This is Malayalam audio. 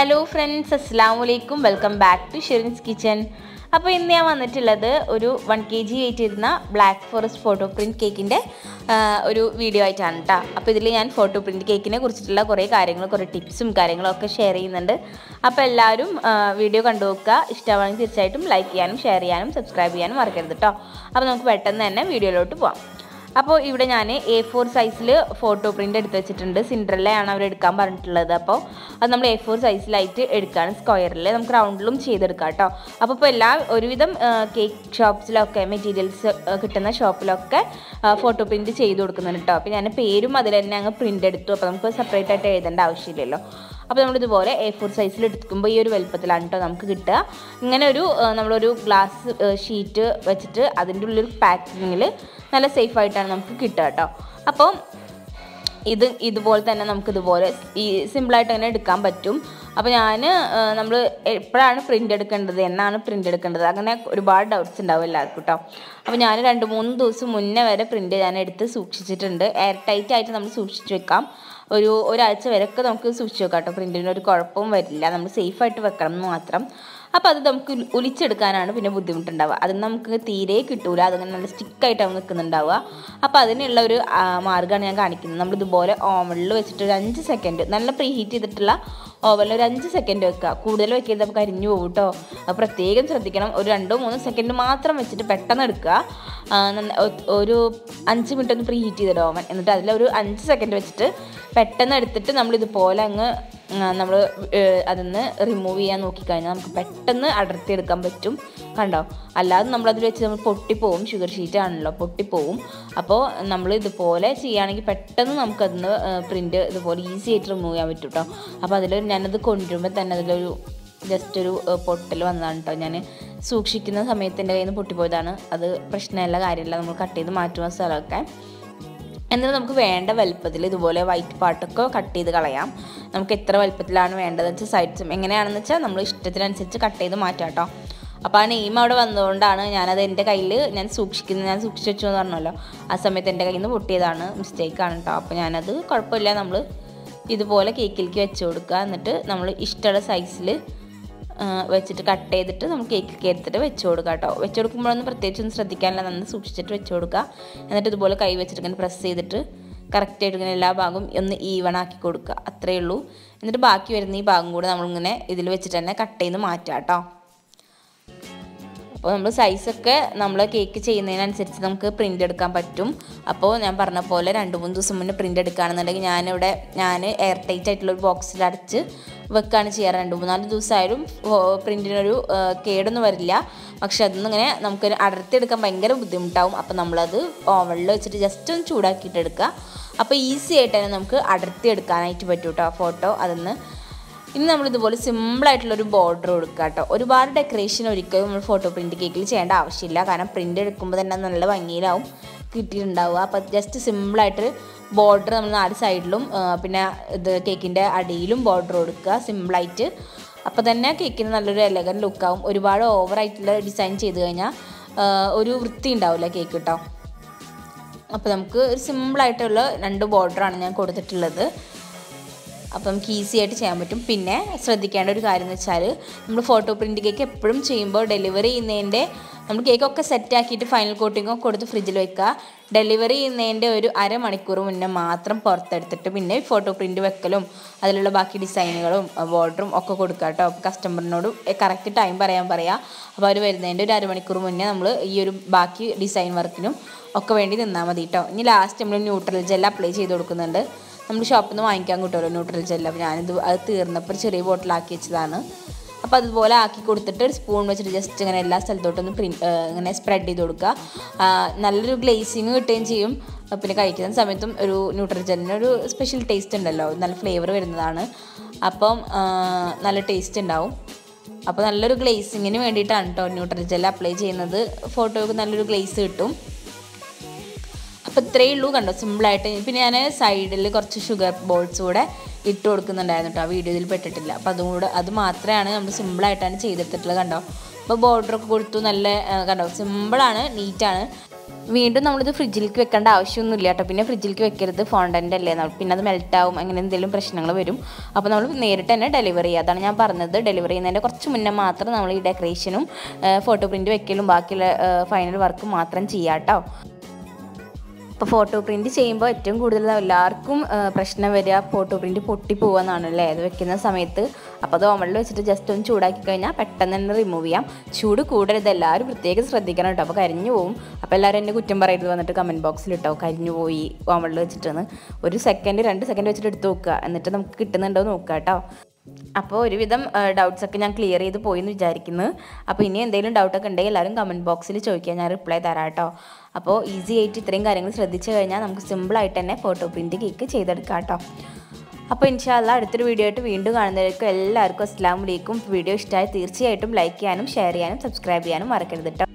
ഹലോ ഫ്രണ്ട്സ് അസ്സാം വലൈക്കും welcome back to Shirin's kitchen അപ്പോൾ ഇന്ന് ഞാൻ വന്നിട്ടുള്ളത് ഒരു വൺ കെ ജി വെയിറ്റ് ഇരുന്ന ബ്ലാക്ക് ഫോറസ്റ്റ് ഫോട്ടോ പ്രിൻറ്റ് കേക്കിൻ്റെ ഒരു വീഡിയോ ആയിട്ടാണ് കേട്ടോ അപ്പോൾ ഇതിൽ ഞാൻ ഫോട്ടോ പ്രിൻറ്റ് കേക്കിനെ കുറിച്ചിട്ടുള്ള കുറേ കാര്യങ്ങൾ കുറേ ടിപ്സും കാര്യങ്ങളും ഒക്കെ ഷെയർ ചെയ്യുന്നുണ്ട് അപ്പോൾ എല്ലാവരും വീഡിയോ കണ്ടു നോക്കുക ഇഷ്ടമാണെങ്കിൽ തീർച്ചയായിട്ടും ലൈക്ക് ചെയ്യാനും ഷെയർ ചെയ്യാനും സബ്സ്ക്രൈബ് ചെയ്യാനും മറക്കരുത് കേട്ടോ അപ്പോൾ നമുക്ക് പെട്ടെന്ന് തന്നെ വീഡിയോയിലോട്ട് പോവാം അപ്പോൾ ഇവിടെ ഞാൻ എ ഫോർ സൈസിൽ ഫോട്ടോ പ്രിൻ്റ് എടുത്ത് വെച്ചിട്ടുണ്ട് സിൻഡ്രല്ലയാണ് അവർ എടുക്കാൻ പറഞ്ഞിട്ടുള്ളത് അപ്പോൾ അത് നമ്മൾ എ ഫോർ സൈസിലായിട്ട് എടുക്കുകയാണ് സ്ക്വയറിൽ നമുക്ക് റൗണ്ടിലും ചെയ്തെടുക്കാം കേട്ടോ അപ്പോൾ ഇപ്പോൾ എല്ലാ ഒരുവിധം കേക്ക് ഷോപ്സിലൊക്കെ മെറ്റീരിയൽസ് കിട്ടുന്ന ഷോപ്പിലൊക്കെ ഫോട്ടോ പ്രിൻറ്റ് ചെയ്ത് കൊടുക്കുന്നുണ്ട് കേട്ടോ അപ്പോൾ ഞാൻ പേരും അതിൽ തന്നെ അങ്ങ് പ്രിൻ്റ് എടുത്തു അപ്പോൾ നമുക്ക് സെപ്പറേറ്റ് ആയിട്ട് എഴുതേണ്ട ആവശ്യമില്ലല്ലോ അപ്പോൾ നമ്മളിതുപോലെ എ ഫോർ സൈസിൽ എടുക്കുമ്പോൾ ഈ ഒരു വലുപ്പത്തിലാണ് കേട്ടോ നമുക്ക് കിട്ടുക ഇങ്ങനെ ഒരു നമ്മളൊരു ഗ്ലാസ് ഷീറ്റ് വെച്ചിട്ട് അതിൻ്റെ ഉള്ളിൽ പാക്കിങ്ങിൽ നല്ല സേഫ് ആയിട്ടാണ് നമുക്ക് കിട്ടുക കേട്ടോ അപ്പോൾ ഇത് ഇതുപോലെ തന്നെ നമുക്ക് ഇതുപോലെ ഈ സിമ്പിളായിട്ട് തന്നെ എടുക്കാൻ പറ്റും അപ്പോൾ ഞാൻ നമ്മൾ എപ്പോഴാണ് പ്രിൻ്റ് എടുക്കേണ്ടത് എന്നാണ് പ്രിൻ്റ് എടുക്കേണ്ടത് അങ്ങനെ ഒരുപാട് ഡൗട്ട്സ് ഉണ്ടാവും എല്ലാവർക്കും കേട്ടോ അപ്പോൾ ഞാൻ രണ്ട് മൂന്ന് ദിവസം മുന്നേ വരെ പ്രിൻ്റ് ഞാൻ എടുത്ത് സൂക്ഷിച്ചിട്ടുണ്ട് എയർ ടൈറ്റ് ആയിട്ട് നമ്മൾ സൂക്ഷിച്ച് വെക്കാം ഒരു ഒരാഴ്ച വരെയൊക്കെ നമുക്ക് സൂക്ഷിച്ച് വെക്കാം കേട്ടോ പ്രിൻറ്റിന് ഒരു കുഴപ്പവും വരില്ല നമ്മൾ സേഫായിട്ട് വെക്കണം എന്ന് മാത്രം അപ്പോൾ അത് നമുക്ക് ഒലിച്ചെടുക്കാനാണ് പിന്നെ ബുദ്ധിമുട്ടുണ്ടാവുക അത് നമുക്ക് തീരെ കിട്ടൂല അതിങ്ങനെ നല്ല സ്റ്റിക്കായിട്ടാവും നിൽക്കുന്നുണ്ടാവുക അപ്പോൾ അതിനുള്ള ഒരു മാർഗ്ഗമാണ് ഞാൻ കാണിക്കുന്നത് നമ്മൾ ഇതുപോലെ ഓവനിൽ വെച്ചിട്ട് ഒരു അഞ്ച് സെക്കൻഡ് നല്ല പ്രീ ഹീറ്റ് ചെയ്തിട്ടുള്ള ഓവനിൽ ഒരു അഞ്ച് സെക്കൻഡ് വെക്കുക കൂടുതൽ വെക്കരുത് നമുക്ക് അരിഞ്ഞു പോകും കേട്ടോ അത് പ്രത്യേകം ശ്രദ്ധിക്കണം ഒരു രണ്ടോ മൂന്നോ സെക്കൻഡ് മാത്രം വെച്ചിട്ട് പെട്ടെന്ന് എടുക്കുക ഒരു അഞ്ച് മിനിറ്റ് ഒന്ന് പ്രീ ഹീറ്റ് ചെയ്തിട്ട് ഓവൻ എന്നിട്ട് അതിലൊരു അഞ്ച് സെക്കൻഡ് വെച്ചിട്ട് പെട്ടെന്ന് എടുത്തിട്ട് നമ്മൾ ഇതുപോലെ അങ്ങ് നമ്മൾ അതിന്ന് റിമൂവ് ചെയ്യാൻ നോക്കിക്കഴിഞ്ഞാൽ നമുക്ക് പെട്ടെന്ന് അടർത്തിയെടുക്കാൻ പറ്റും കണ്ടോ അല്ലാതെ നമ്മളതിൽ വെച്ച് നമ്മൾ പൊട്ടിപ്പോവും ഷുഗർ ഷീറ്റ് ആണല്ലോ പൊട്ടിപ്പോവും അപ്പോൾ നമ്മൾ ഇതുപോലെ ചെയ്യുകയാണെങ്കിൽ പെട്ടെന്ന് നമുക്കതിന്ന് പ്രിൻറ്റ് ഇതുപോലെ ഈസി ആയിട്ട് റിമൂവ് ചെയ്യാൻ പറ്റും കേട്ടോ അപ്പോൾ അതിൽ ഞാനത് കൊണ്ടുവരുമ്പോൾ തന്നെ അതിലൊരു ജസ്റ്റ് ഒരു പൊട്ടൽ വന്നതാണ് കേട്ടോ ഞാൻ സൂക്ഷിക്കുന്ന സമയത്ത് എൻ്റെ കയ്യിൽ നിന്ന് പൊട്ടിപ്പോയതാണ് അത് പ്രശ്നമല്ല കാര്യമില്ല നമ്മൾ കട്ട് ചെയ്ത് മാറ്റുന്ന സ്ഥലമൊക്കെ എന്നിട്ട് നമുക്ക് വേണ്ട വലുപ്പത്തിൽ ഇതുപോലെ വൈറ്റ് പാർട്ടൊക്കെ കട്ട് ചെയ്ത് കളയാം നമുക്ക് എത്ര വലുപ്പത്തിലാണ് വേണ്ടതെന്ന് വെച്ചാൽ സൈഡ്സും എങ്ങനെയാണെന്ന് വെച്ചാൽ നമ്മൾ ഇഷ്ടത്തിനനുസരിച്ച് കട്ട് ചെയ്ത് മാറ്റാം കേട്ടോ അപ്പോൾ ആ നെയിം അവിടെ വന്നതുകൊണ്ടാണ് ഞാനത് എൻ്റെ കയ്യിൽ ഞാൻ സൂക്ഷിക്കുന്നത് ഞാൻ സൂക്ഷിച്ച് വെച്ചു എന്ന് പറഞ്ഞല്ലോ ആ സമയത്ത് എൻ്റെ കയ്യിൽ നിന്ന് പൊട്ടിയതാണ് മിസ്റ്റേക്കാണ് കേട്ടോ അപ്പോൾ ഞാനത് കുഴപ്പമില്ല നമ്മൾ ഇതുപോലെ കേക്കിലേക്ക് വെച്ച് കൊടുക്കുക എന്നിട്ട് നമ്മൾ ഇഷ്ടമുള്ള സൈസിൽ വെച്ചിട്ട് കട്ട് ചെയ്തിട്ട് നമ്മൾ കേക്കിലേക്ക് എടുത്തിട്ട് വെച്ച് കൊടുക്കുക കേട്ടോ വെച്ച് കൊടുക്കുമ്പോഴൊന്നും പ്രത്യേകിച്ചൊന്നും ശ്രദ്ധിക്കാനില്ല നന്ന് സൂക്ഷിച്ചിട്ട് വെച്ച് കൊടുക്കുക എന്നിട്ട് ഇതുപോലെ കൈ വെച്ചിട്ട് ഇങ്ങനെ പ്രസ് ചെയ്തിട്ട് കറക്റ്റായിട്ട് ഇങ്ങനെ എല്ലാ ഭാഗവും ഒന്ന് ഈവൺ ആക്കി കൊടുക്കുക അത്രയേ ഉള്ളൂ എന്നിട്ട് ബാക്കി വരുന്ന ഈ ഭാഗം കൂടെ നമ്മളിങ്ങനെ ഇതിൽ വെച്ചിട്ട് തന്നെ കട്ട് ചെയ്ത് മാറ്റാം കേട്ടോ അപ്പോൾ നമ്മൾ സൈസൊക്കെ നമ്മൾ കേക്ക് ചെയ്യുന്നതിനനുസരിച്ച് നമുക്ക് പ്രിൻ്റ് എടുക്കാൻ പറ്റും അപ്പോൾ ഞാൻ പറഞ്ഞ പോലെ രണ്ട് മൂന്ന് ദിവസം മുന്നേ പ്രിൻ്റ് എടുക്കുകയാണെന്നുണ്ടെങ്കിൽ ഞാനിവിടെ ഞാൻ എയർ ടൈറ്റ് ആയിട്ടുള്ള ഒരു ബോക്സിൽ അടച്ച് വെക്കുകയാണ് ചെയ്യാറ് രണ്ട് മൂന്നാല് ദിവസമായാലും പ്രിൻറ്റിനൊരു കേടൊന്നും വരില്ല പക്ഷെ അതൊന്നും ഇങ്ങനെ നമുക്ക് അടർത്തിയെടുക്കാൻ ഭയങ്കര ബുദ്ധിമുട്ടാവും അപ്പോൾ നമ്മളത് ഓവനിൽ വെച്ചിട്ട് ജസ്റ്റ് ഒന്ന് ചൂടാക്കിയിട്ട് എടുക്കുക അപ്പോൾ ഈസി ആയിട്ട് തന്നെ നമുക്ക് അടർത്തിയെടുക്കാനായിട്ട് പറ്റും കേട്ടോ ഫോട്ടോ അതിന്ന് ഇനി നമ്മൾ ഇതുപോലെ സിമ്പിളായിട്ടുള്ളൊരു ബോർഡർ കൊടുക്കുക കേട്ടോ ഒരുപാട് ഡെക്കറേഷൻ ഒരിക്കലും നമ്മൾ ഫോട്ടോ പ്രിൻറ്റ് കേക്കിൽ ചെയ്യേണ്ട ആവശ്യമില്ല കാരണം പ്രിൻ്റ് എടുക്കുമ്പോൾ തന്നെ നല്ല ഭംഗിയിലാവും കിട്ടിയിട്ടുണ്ടാവുക അപ്പോൾ ജസ്റ്റ് സിമ്പിളായിട്ട് ബോർഡർ നമ്മൾ നാല് സൈഡിലും പിന്നെ ഇത് കേക്കിൻ്റെ അടിയിലും ബോർഡർ കൊടുക്കുക സിമ്പിളായിട്ട് അപ്പോൾ തന്നെ കേക്കിന് നല്ലൊരു എലഗൻ ലുക്കാവും ഒരുപാട് ഓവറായിട്ടുള്ള ഡിസൈൻ ചെയ്ത് കഴിഞ്ഞാൽ ഒരു വൃത്തി ഉണ്ടാവില്ല കേക്ക് കേട്ടോ അപ്പോൾ നമുക്ക് ഒരു സിമ്പിളായിട്ടുള്ള രണ്ട് ബോർഡറാണ് ഞാൻ കൊടുത്തിട്ടുള്ളത് അപ്പം നമുക്ക് ഈസി ആയിട്ട് ചെയ്യാൻ പറ്റും പിന്നെ ശ്രദ്ധിക്കേണ്ട ഒരു കാര്യം എന്ന് വെച്ചാൽ നമ്മൾ ഫോട്ടോ പ്രിൻറ്റ് കേക്ക് എപ്പോഴും ചെയ്യുമ്പോൾ ഡെലിവറി ചെയ്യുന്നതിൻ്റെ നമ്മൾ കേക്കൊക്കെ സെറ്റ് ആക്കിയിട്ട് ഫൈനൽ കോട്ടിങ്ങോ കൊടുത്ത് ഫ്രിഡ്ജിൽ വെക്കുക ഡെലിവറി ചെയ്യുന്നതിൻ്റെ ഒരു അരമണിക്കൂർ മുന്നേ മാത്രം പുറത്തെടുത്തിട്ട് പിന്നെ ഫോട്ടോ പ്രിൻറ്റ് വെക്കലും അതിലുള്ള ബാക്കി ഡിസൈനുകളും ബോർഡറും ഒക്കെ കൊടുക്കുക കേട്ടോ കസ്റ്റമറിനോട് കറക്റ്റ് ടൈം പറയാൻ പറയാം അപ്പോൾ അവർ വരുന്നതിൻ്റെ ഒരു അരമണിക്കൂർ മുന്നേ നമ്മൾ ഈ ഒരു ബാക്കി ഡിസൈൻ വർക്കിനും ഒക്കെ വേണ്ടി നിന്നാൽ മതി കേട്ടോ ഇനി ലാസ്റ്റ് നമ്മൾ ന്യൂട്രൽ ജെൽ അപ്ലൈ ചെയ്ത് കൊടുക്കുന്നുണ്ട് നമ്മൾ ഷോപ്പിൽ നിന്ന് വാങ്ങിക്കാൻ കിട്ടുമല്ലോ ന്യൂട്രൽ ജെൽ അപ്പോൾ ഞാനിത് അത് തീർന്നപ്പോൾ ചെറിയ ബോട്ടിലാക്കി വെച്ചതാണ് അപ്പോൾ അതുപോലെ ആക്കി കൊടുത്തിട്ട് ഒരു സ്പൂൺ വെച്ചിട്ട് ജസ്റ്റ് ഇങ്ങനെ എല്ലാ സ്ഥലത്തോട്ടൊന്ന് പ്രിൻ ഇങ്ങനെ സ്പ്രെഡ് ചെയ്ത് കൊടുക്കുക നല്ലൊരു ഗ്ലേസിങ് കിട്ടുകയും ചെയ്യും പിന്നെ കഴിക്കുന്ന സമയത്തും ഒരു ന്യൂട്രൽ ജെല്ലിന് ഒരു സ്പെഷ്യൽ ടേസ്റ്റ് ഉണ്ടല്ലോ നല്ല ഫ്ലേവർ വരുന്നതാണ് അപ്പം നല്ല ടേസ്റ്റ് ഉണ്ടാവും അപ്പോൾ നല്ലൊരു ഗ്ലേസിങ്ങിന് വേണ്ടിയിട്ടാണ് കേട്ടോ ന്യൂട്രൽ ജെൽ അപ്ലൈ ചെയ്യുന്നത് ഫോട്ടോയ്ക്ക് നല്ലൊരു ഗ്ലേസ് കിട്ടും അപ്പോൾ ഇത്രയേ ഉള്ളൂ കണ്ടോ സിമ്പിളായിട്ട് പിന്നെ ഞാൻ സൈഡിൽ കുറച്ച് ഷുഗർ ബോൾസ് കൂടെ ഇട്ട് കൊടുക്കുന്നുണ്ടായിരുന്നു കേട്ടോ ആ വീഡിയോയിൽ പെട്ടിട്ടില്ല അപ്പോൾ അതും കൂടെ അത് മാത്രമാണ് നമ്മൾ സിമ്പിളായിട്ടാണ് ചെയ്തെടുത്തിട്ടുള്ളത് കണ്ടോ അപ്പോൾ ബോർഡറൊക്കെ കൊടുത്തു നല്ല കണ്ടോ സിമ്പിളാണ് നീറ്റാണ് വീണ്ടും നമ്മളിത് ഫ്രിഡ്ജിലേക്ക് വെക്കേണ്ട ആവശ്യമൊന്നുമില്ല കേട്ടോ പിന്നെ ഫ്രിഡ്ജിലേക്ക് വെക്കരുത് ഫോണ്ടൻ്റ് അല്ലേ നമ്മൾ പിന്നെ അത് മെൽറ്റാവും അങ്ങനെ എന്തെങ്കിലും പ്രശ്നങ്ങൾ വരും അപ്പോൾ നമ്മൾ നേരിട്ട് തന്നെ ഡെലിവറി ചെയ്യുക അതാണ് ഞാൻ പറഞ്ഞത് ഡെലിവറി ചെയ്യുന്നതിൻ്റെ കുറച്ച് മുന്നേ മാത്രം നമ്മൾ ഈ ഡെക്കറേഷനും ഫോട്ടോ പ്രിൻറ്റ് വെക്കലും ബാക്കിയുള്ള ഫൈനൽ വർക്ക് മാത്രം ചെയ്യാം കേട്ടോ ഇപ്പോൾ ഫോട്ടോ പ്രിൻറ്റ് ചെയ്യുമ്പോൾ ഏറ്റവും കൂടുതൽ എല്ലാവർക്കും ആ, പ്രശ്നം വരിക ഫോട്ടോ പ്രിൻറ്റ് പൊട്ടി പോകാന്നാണ് അല്ലേ അത് വെക്കുന്ന സമയത്ത് അപ്പോൾ അത് ഓമണിൽ വെച്ചിട്ട് ജസ്റ്റ് ഒന്ന് ചൂടാക്കി കഴിഞ്ഞാൽ പെട്ടെന്ന് തന്നെ റിമൂവ് ചെയ്യാം ചൂട് കൂടരുത് എല്ലാവരും പ്രത്യേകം ശ്രദ്ധിക്കണം കേട്ടോ അപ്പോൾ കരിഞ്ഞു പോകും അപ്പോൾ എല്ലാവരും എന്നെ കുറ്റം പറയരുത് വന്നിട്ട് കമൻറ്റ് ബോക്സിൽ ഇട്ടോ കരിഞ്ഞു പോയി ഓമണിൽ വെച്ചിട്ടെന്ന് ഒരു സെക്കൻഡ് രണ്ട് സെക്കൻഡ് വെച്ചിട്ട് എടുത്ത് നോക്കുക എന്നിട്ട് നമുക്ക് കിട്ടുന്നുണ്ടോ എന്ന് നോക്കുക കേട്ടോ അപ്പോൾ ഒരുവിധം ഡൗട്ട്സ് ഒക്കെ ഞാൻ ക്ലിയർ ചെയ്ത് പോയി എന്ന് വിചാരിക്കുന്നു അപ്പോൾ ഇനി എന്തെങ്കിലും ഡൗട്ടൊക്കെ ഉണ്ടെങ്കിൽ എല്ലാവരും കമൻറ്റ് ബോക്സിൽ ചോദിക്കുക ഞാൻ റിപ്ലൈ തരാം കേട്ടോ അപ്പോൾ ഈസി ആയിട്ട് ഇത്രയും കാര്യങ്ങൾ ശ്രദ്ധിച്ചു കഴിഞ്ഞാൽ നമുക്ക് സിമ്പിളായിട്ട് തന്നെ ഫോട്ടോ പ്രിൻറ്റ് കേക്ക് ചെയ്തെടുക്കാം കേട്ടോ അപ്പോൾ ഇൻഷാല്ല അടുത്തൊരു വീഡിയോ ആയിട്ട് വീണ്ടും കാണുന്നവർക്ക് എല്ലാവർക്കും അസ്സാം വലൈക്കും വീഡിയോ ഇഷ്ടമായി തീർച്ചയായിട്ടും ലൈക്ക് ചെയ്യാനും ഷെയർ ചെയ്യാനും സബ്സ്ക്രൈബ് ചെയ്യാനും മറക്കരുത് കേട്ടോ